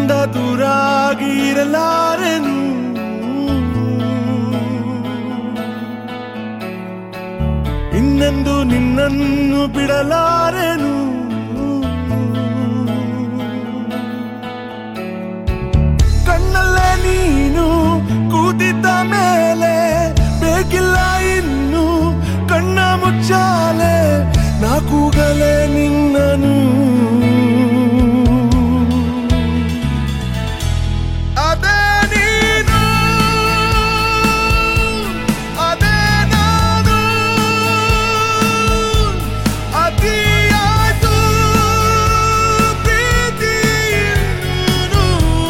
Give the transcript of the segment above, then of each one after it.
ನಿನ್ನಿಂದ ದೂರಾಗಿ ಇರಲಾರೆನು ಇನ್ನೆಂದು ನಿನ್ನನ್ನು ಬಿಡಲಾರೆನು ಕಣ್ಣಲ್ಲೇ ನೀನು ಕೂತಿದ್ದ ಮೇಲೆ ಬೇಕಿಲ್ಲ ಇನ್ನು ಕಣ್ಣ ಮುಚ್ಚಾಲೆ ನಾ ಕೂಗಲೇ ನಿನ್ನನು ಅದೇ ನೀನು ಅದೇ ನಾನು ಅತಿಯಾಯ್ತು ಪ್ರೀತಿ ಇನ್ನೂ.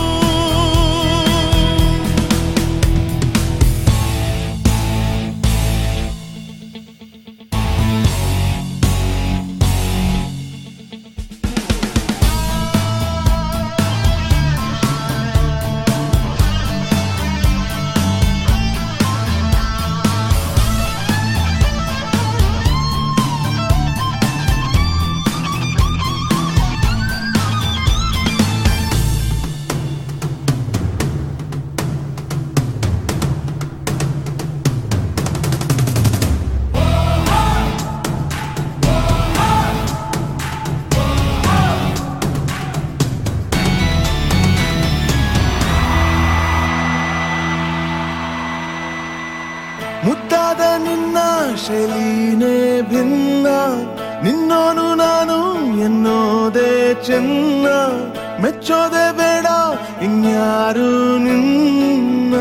ಮುದ್ದಾದ ನಿನ್ನ ಶೈಲಿನೇ ಭಿನ್ನ ನಿನ್ನೋನು ನಾನು ಎನ್ನೋದೇ ಚೆನ್ನ ಮೆಚ್ಚೋದೆ ಬೇಡ ಇನ್ಯಾರು ನಿನ್ನ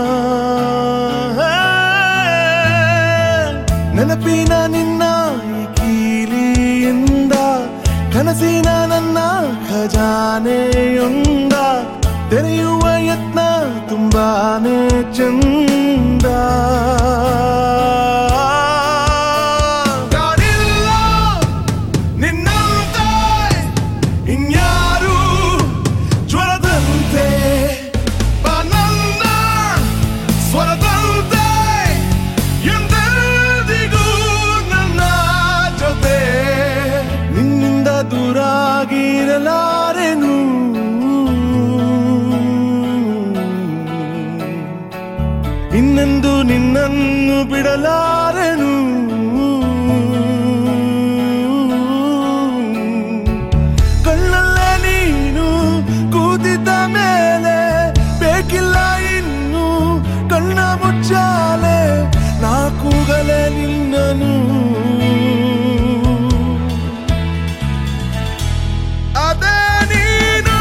ನೆನಪಿನ ನಿನ್ನ ಈ ಕೀಲಿಯಿಂದ ಕನಸಿನ ನನ್ನ ಖಜಾನೆಯೊಂದ ತೆರೆಯುವ ಯತ್ನ ತುಂಬಾನೇ ಚಂದ ಕಾಣಿಲ್ಲ ನಿನ್ನಂತೆ ಇನ್ಯಾರು ಜ್ವರದಂತೆ ಬಾನನ್ನ ಸ್ವರದಂತೆ ಎಂದೆಂದಿಗೂ ನನ್ನ ಜೊತೆ ನಿನ್ನಿಂದ ದೂರಾಗಿರಲಾರೆನು ಇನ್ನೆಂದು ನಿನ್ನನ್ನು ಬಿಡಲಾರೆನು ಕಣ್ಣಲ್ಲೇ ನೀನು ಕೂತಿದ್ದ ಮೇಲೆ ಬೇಕಿಲ್ಲ ಇನ್ನು ಕಣ್ಣ ಮುಚ್ಚಾಲೆ ನಾ ಕೂಗಲೇ ನಿನ್ನನು ಅದೇ ನೀನು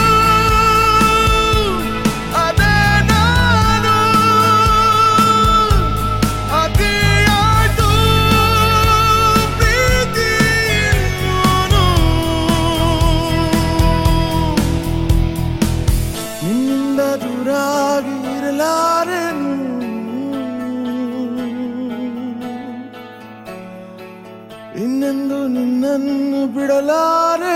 ಅದೇ ನಾನು ಅತಿಯಾಯ್ತು ಪ್ರೀತಿ ಇನ್ನೂನು. ನಿನ್ನಿಂದ ದೂರಾಗಿ ಇರಲಾರೆನು ಇನ್ನೆಂದು ನಿನ್ನನ್ನು ಬಿಡಲಾರೆ